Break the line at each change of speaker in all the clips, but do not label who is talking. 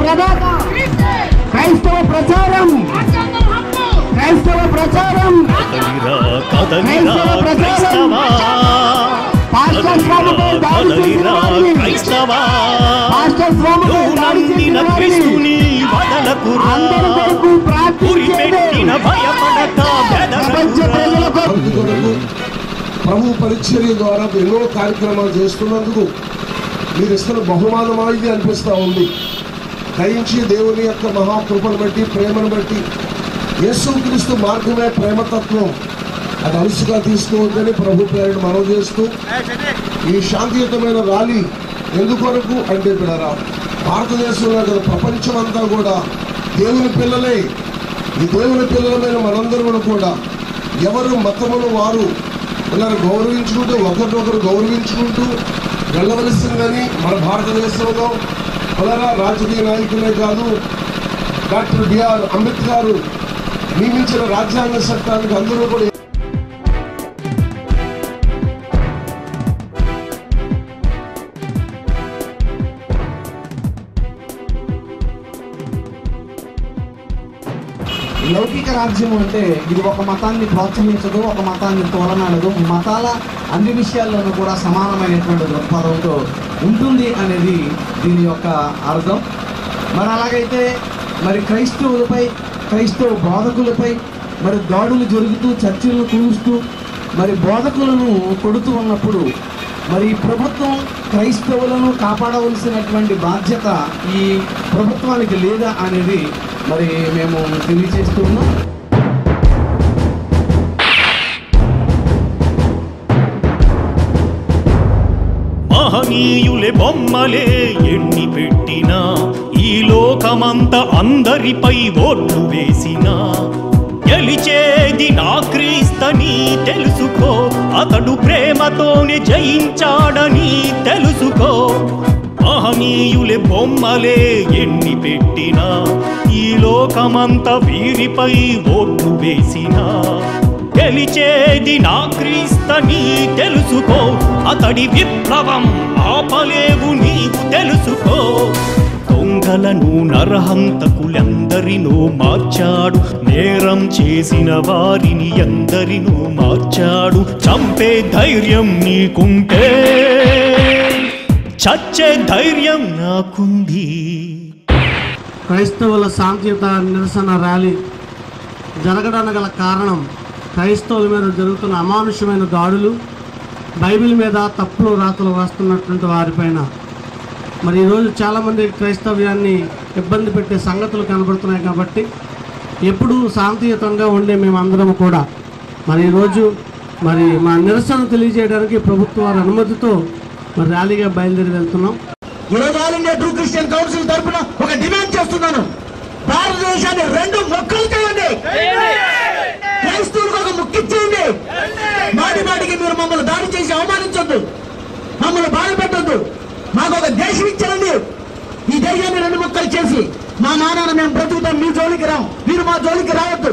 జగదాక క్రైస్తవ ప్రచారం క్రైస్తవ ప్రచారం
కదలిరా కదలిరా క్రైస్తవా
పాస్టర్ స్వామిపై దాడి చేసిన
కదలిరా
వారిని
క్రైస్తవా
పాస్టర్ స్వామిపై
నువ్వు
దాడి
నమ్మిన
చేసిన వారిని
క్రీస్తుని వదలకురా
అందరి కొరకు
ఉరి పెట్టిన
ప్రార్థించేది
భయపడక
ప్రపంచ
బెదరకురా
ప్రజలకు
అభివృద్ధి కొరకు ప్రభు పరిచర్య ద్వారా ఎన్నో కార్యక్రమాలు చేస్తున్నందుకు మీరు ఇస్తున్న బహుమానమా ఇది అనిపిస్తూ ఉంది దయించి దేవుని యొక్క మహాకృపను బట్టి ప్రేమను బట్టి యేసుక్రీస్తు మార్గమే ప్రేమతత్వం అది అలుసుగా తీసుకోవద్దని ప్రభు పేరును మనవి చేస్తూ ఈ శాంతియుతమైన ర్యాలీ ఎందుకొరకు అంటే పిల్లరా భారతదేశంలో కదా ప్రపంచమంతా కూడా దేవుని పిల్లలే ఈ దేవుని పిల్లలమైన మనందరూ కూడా ఎవరు మతమును వారు ఇలా గౌరవించుకుంటూ ఒకరినొకరు గౌరవించుకుంటూ వెళ్ళవలసిందని మన భారతదేశంలో అలారా రాజకీయ నాయకులే కాదు డాక్టర్ బిఆర్ అంబేద్కర్ నియమించిన రాజ్యాంగ చట్టానికి అందరూ కూడా
లౌకిక రాజ్యం అంటే ఇది ఒక మతాన్ని ప్రోత్సహించదు ఒక మతాన్ని తోలనాడదు మతాల అన్ని విషయాల్లోనూ కూడా సమానమైనటువంటి దృక్పథంతో ఉంటుంది అనేది దీని యొక్క అర్థం మరి అలాగైతే మరి క్రైస్తవులపై క్రైస్తవ బోధకులపై మరి దాడులు జరుగుతూ చర్చిలను కూలుస్తూ మరి బోధకులను కొడుతూ ఉన్నప్పుడు మరి ఈ ప్రభుత్వం క్రైస్తవులను కాపాడవలసినటువంటి బాధ్యత ఈ ప్రభుత్వానికి లేదా అనేది మరి మేము తెలియజేస్తూ ఉన్నాం
మహనీయులే బొమ్మలే ఎన్ని పెట్టినా ఈ లోకమంత అందరిపై ఓట్లు వేసినా గెలిచేది నా క్రీస్తని తెలుసుకో అతడు ప్రేమతోనే జయించాడని తెలుసుకో మహనీయులే బొమ్మలే ఎన్ని పెట్టినా ఈ లోకమంత వీరిపై ఓట్లు వేసినా గెలిచేది నా క్రీస్తని తెలుసుకో అతడి విప్లవం ఆపలేవు నీవు తెలుసుకో దొంగలను నరహంతకులందరినో మార్చాడు నేరం చేసిన వారిని ఎందరినో మార్చాడు చంపే ధైర్యం నీకుంటే చచ్చే ధైర్యం నాకుంది
క్రైస్తవుల శాంతియుత నిరసన ర్యాలీ జరగడానికి గల కారణం క్రైస్తవుల మీద జరుగుతున్న అమానుషమైన దాడులు బైబిల్ మీద తప్పులు రాతలు రాస్తున్నటువంటి వారిపైన మరి ఈరోజు చాలామంది క్రైస్తవ్యాన్ని ఇబ్బంది పెట్టే సంగతులు కనబడుతున్నాయి కాబట్టి ఎప్పుడూ శాంతియుతంగా ఉండే మేమందరం కూడా మరి ఈరోజు మరి మా నిరసన తెలియజేయడానికి ప్రభుత్వ వారి అనుమతితో మరి ర్యాలీగా బయలుదేరి వెళ్తున్నాం
ఈరోజు all India true Christian council తరఫున ఒక డిమాండ్ చేస్తున్నాను భారతదేశాన్ని రెండు మొక్కలు చేయండి క్రైస్తవులకు ఒక ముక్కిచ్చేయండి మాటి మాటికి మీరు మమ్మల్ని దాడి చేసి అవమానించొద్దు మమ్మల్ని బాధ పెట్టొద్దు మాకు ఒక దేశం ఇచ్చారండి ఈ దేశాన్ని రెండు ముక్కలు చేసి మా నాన్న మేము బ్రతుకుతాం మీ జోలికి రాం మీరు మా జోలికి రావద్దు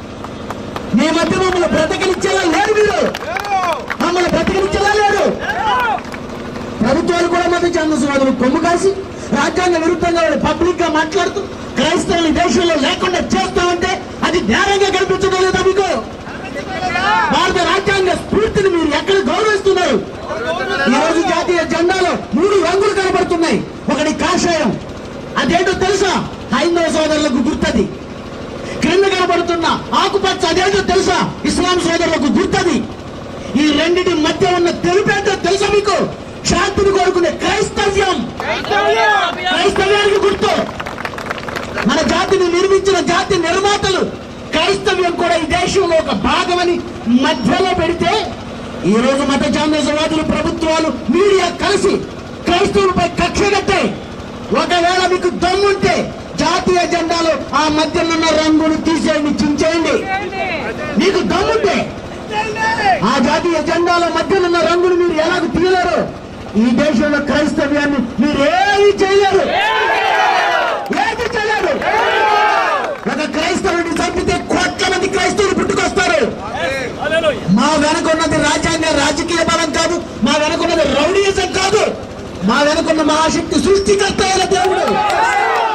మీ మధ్య మమ్మల్ని బ్రతకనిచ్చేలా లేరు మీరు మమ్మల్ని బ్రతకనిచ్చేలా లేరు ప్రభుత్వాలు కూడా మత ఛాందస్వాదులు కొమ్ము కాసి రాజ్యాంగ విరుద్ధంగా వాళ్ళు పబ్లిక్ గా మాట్లాడుతూ క్రైస్తవులు ఈ దేశంలో లేకుండా చేస్తామంటే అది నేరంగా కనిపించడం లేదా మీకు భారత రాజ్యాంగ స్ఫూర్తిని మీరు ఎక్కడ గౌరవిస్తున్నారు ఈ రోజు జాతీయ జెండాలో మూడు రంగులు కనబడుతున్నాయి ఒకటి కాషాయం అదేంటో తెలుసా హైందవ సోదరులకు గుర్తది క్రింద కనబడుతున్న ఆకుపచ్చ అదేంటో తెలుసా ఇస్లాం సోదరులకు గుర్తది ఈ రెండిటి మధ్య ఉన్న తెలుపేంటో తెలుసా మీకు శాంతిని కోరుకునే క్రైస్తవ్యం క్రైస్తవ్యానికి గుర్తు మన జాతిని నిర్మించిన జాతి నిర్మాతలు క్రైస్తవ్యం కూడా ఈ దేశంలో ఒక భాగమని మధ్యలో పెడితే ఈ రోజు మత చాంద్రవాదులు ప్రభుత్వాలు మీడియా కలిసి క్రైస్తవులపై కక్ష కట్టాయి ఒకవేళ మీకు దమ్ముంటే జాతీయ జెండాలో ఆ మధ్యనున్న రంగును తీసేయండి చించేయండి మీకు దమ్ముంటే ఆ జాతీయ జెండాల మధ్యనున్న రంగును మీరు ఎలాగ తీయలేరు ఈ దేశంలో క్రైస్తవ్యాన్ని మీరు ఏమి చేయలేరు ఏది చేయలేరు ఒక క్రైస్తవుడిని చంపితే కోట్ల మంది క్రైస్తవులు పుట్టుకొస్తారు మా వెనక ఉన్నది రాజ్యాంగ రాజకీయ బలం కాదు మా వెనక ఉన్నది రౌడీయిజం కాదు మా వెనకున్న మహాశక్తి సృష్టికర్త అయిన దేవుడు